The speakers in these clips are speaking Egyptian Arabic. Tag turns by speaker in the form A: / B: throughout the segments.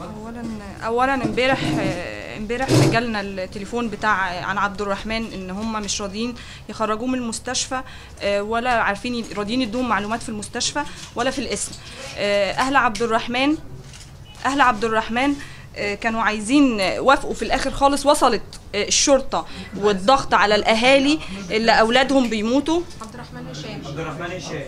A: اولا اولا امبارح امبارح جالنا التليفون بتاع عن عبد الرحمن ان هم مش راضيين يخرجوه من المستشفى آه، ولا عارفين ي- راضيين يدوهم معلومات في المستشفى ولا في الاسم آه، اهل عبد الرحمن اهل عبد الرحمن آه، كانوا عايزين آه، وافقوا في الاخر خالص وصلت آه، الشرطه والضغط على الاهالي اللي اولادهم بيموتوا
B: عبد الرحمن هشام
C: عبد الرحمن هشام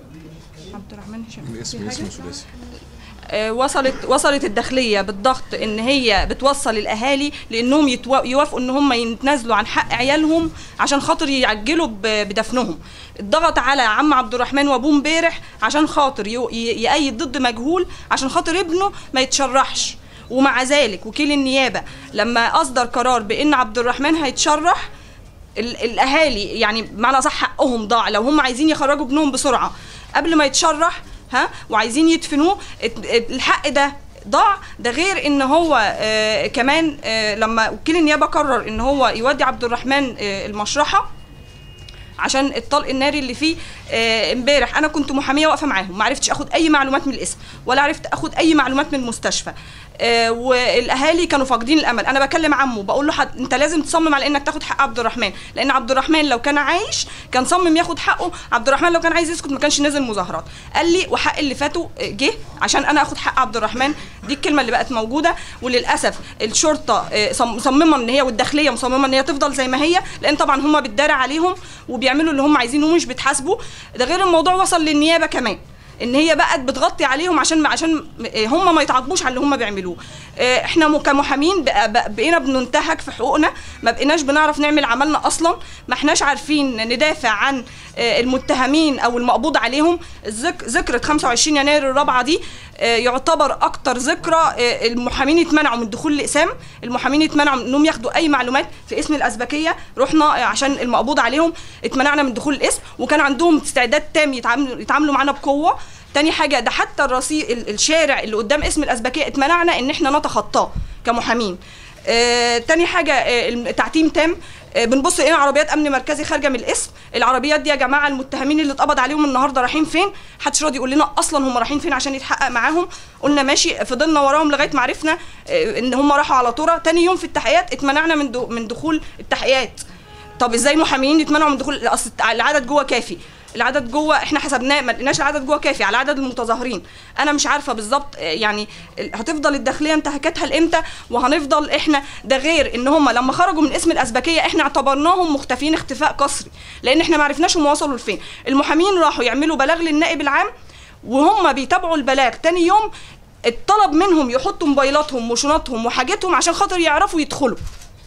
A: عبد الرحمن هشام
D: الاسم
A: في
D: اسم
A: حاجة؟
D: ثلاثي
A: آه، وصلت وصلت الداخليه بالضغط ان هي بتوصل الاهالي لانهم يتوا- يوافقوا ان هم يتنازلوا عن حق عيالهم عشان خاطر يعجلوا ب- بدفنهم الضغط على عم عبد الرحمن وابوه امبارح عشان خاطر يو- ي- يأيد ضد مجهول عشان خاطر ابنه ما يتشرحش ومع ذلك وكيل النيابه لما اصدر قرار بان عبد الرحمن هيتشرح ال- الاهالي يعني بمعنى صح حقهم ضاع لو هم عايزين يخرجوا ابنهم بسرعه قبل ما يتشرح ها وعايزين يدفنوه ات- ات- الحق ده ضاع ده غير ان هو آه كمان آه لما وكيل النيابه قرر ان هو يودي عبد الرحمن آه المشرحه عشان الطلق الناري اللي فيه آه، امبارح انا كنت محاميه واقفه معاهم ما عرفتش اخد اي معلومات من الاسم ولا عرفت اخد اي معلومات من المستشفى آه، والاهالي كانوا فاقدين الامل انا بكلم عمه بقول له حد انت لازم تصمم على انك تاخد حق عبد الرحمن لان عبد الرحمن لو كان عايش كان صمم ياخد حقه عبد الرحمن لو كان عايز يسكت ما كانش نزل مظاهرات قال لي وحق اللي فاتوا آه، جه عشان انا اخد حق عبد الرحمن دي الكلمه اللي بقت موجوده وللاسف الشرطه آه، صم- مصممه ان هي والداخليه مصممه ان هي تفضل زي ما هي لان طبعا هم بتدارى عليهم وبيعملوا اللي هم عايزينه ومش بتحاسبوا ده غير الموضوع وصل للنيابه كمان ان هي بقت بتغطي عليهم عشان عشان هم ما يتعاقبوش على اللي هم بيعملوه آه، احنا م- كمحامين بقى- بقى- بقينا بننتهك في حقوقنا ما بقيناش بنعرف نعمل عملنا اصلا ما احناش عارفين ندافع عن آه، المتهمين او المقبوض عليهم الذك- ذكرى 25 يناير الرابعه دي آه، يعتبر اكتر ذكرى آه، المحامين يتمنعوا من دخول الاقسام المحامين يتمنعوا من انهم ياخدوا اي معلومات في اسم الازبكيه رحنا آه، عشان المقبوض عليهم اتمنعنا من دخول الاسم وكان عندهم استعداد تام يتعاملوا يتعاملوا معانا بقوه تاني حاجه ده حتى الرصيف ال- الشارع اللي قدام اسم الازبكيه اتمنعنا ان احنا نتخطاه كمحامين آه، تاني حاجه آه، التعتيم تام آه، بنبص لقينا عربيات امن مركزي خارجه من الاسم العربيات دي يا جماعه المتهمين اللي اتقبض عليهم النهارده رايحين فين محدش راضي يقول لنا اصلا هم رايحين فين عشان يتحقق معاهم قلنا ماشي فضلنا وراهم لغايه ما عرفنا آه، ان هم راحوا على طوره تاني يوم في التحقيقات اتمنعنا من دو من دخول التحقيقات طب ازاي محاميين يتمنعوا من دخول اصل العدد جوه كافي العدد جوه احنا حسبناه ما لقيناش العدد جوه كافي على عدد المتظاهرين انا مش عارفه بالظبط آه، يعني ال- هتفضل الداخليه انتهاكاتها لامتى وهنفضل احنا ده غير ان هم لما خرجوا من اسم الازبكيه احنا اعتبرناهم مختفين اختفاء قسري لان احنا ما عرفناش هم وصلوا لفين المحامين راحوا يعملوا بلاغ للنائب العام وهم بيتابعوا البلاغ تاني يوم اتطلب منهم يحطوا موبايلاتهم وشنطهم وحاجتهم عشان خاطر يعرفوا يدخلوا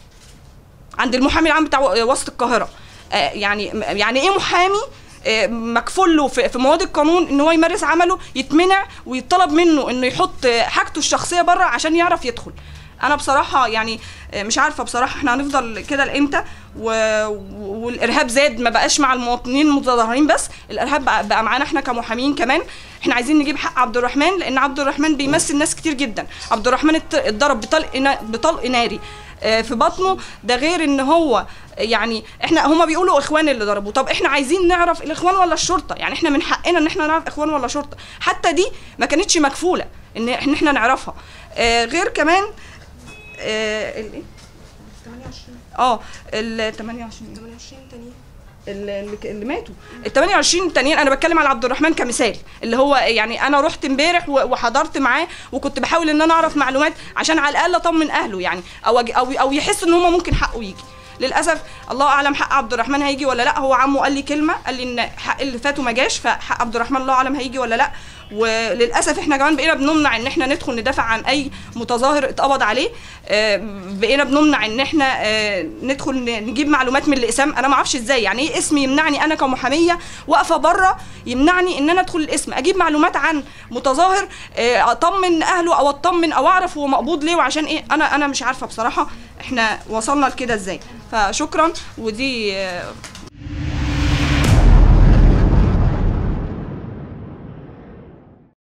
A: عند المحامي العام بتاع وسط القاهره آه، يعني يعني ايه محامي آه، مكفول له في في مواد القانون ان هو يمارس عمله يتمنع ويطلب منه انه يحط آه، حاجته الشخصيه بره عشان يعرف يدخل انا بصراحه يعني آه، مش عارفه بصراحه احنا هنفضل كده لامتى و- والارهاب زاد ما بقاش مع المواطنين المتظاهرين بس الارهاب بقى, بقى معانا احنا كمحامين كمان احنا عايزين نجيب حق عبد الرحمن لان عبد الرحمن بيمثل ناس كتير جدا عبد الرحمن ات- اتضرب بطلق نا- بطلق ناري آه، في بطنه ده غير ان هو يعني احنا هما بيقولوا اخوان اللي ضربوه طب احنا عايزين نعرف الاخوان ولا الشرطه يعني احنا من حقنا ان احنا نعرف اخوان ولا شرطه حتى دي ما كانتش مكفوله ان ان احنا نعرفها آه غير كمان آه ال-
B: 28
A: اه ال 28
B: 28 تانيين
A: اللي, اللي- اللي ماتوا ال 28 التانيين انا بتكلم على عبد الرحمن كمثال اللي هو يعني انا رحت امبارح و- وحضرت معاه وكنت بحاول ان انا اعرف معلومات عشان على الاقل اطمن اهله يعني او أج- او او يحس ان هم ممكن حقه يجي للاسف الله اعلم حق عبد الرحمن هيجي ولا لا هو عمه قال لي كلمه قال لي ان حق اللي فاتوا ما جاش فحق عبد الرحمن الله اعلم هيجي ولا لا وللاسف احنا كمان بقينا بنمنع ان احنا ندخل ندافع عن اي متظاهر اتقبض عليه آه، بقينا بنمنع ان احنا آه، ندخل ن- نجيب معلومات من الاقسام انا ما اعرفش ازاي يعني ايه اسم يمنعني انا كمحاميه واقفه بره يمنعني ان انا ادخل الاسم اجيب معلومات عن متظاهر آه، اطمن اهله او اطمن او اعرف هو مقبوض ليه وعشان ايه انا انا مش عارفه بصراحه احنا وصلنا لكده ازاي فشكرا ودي آه،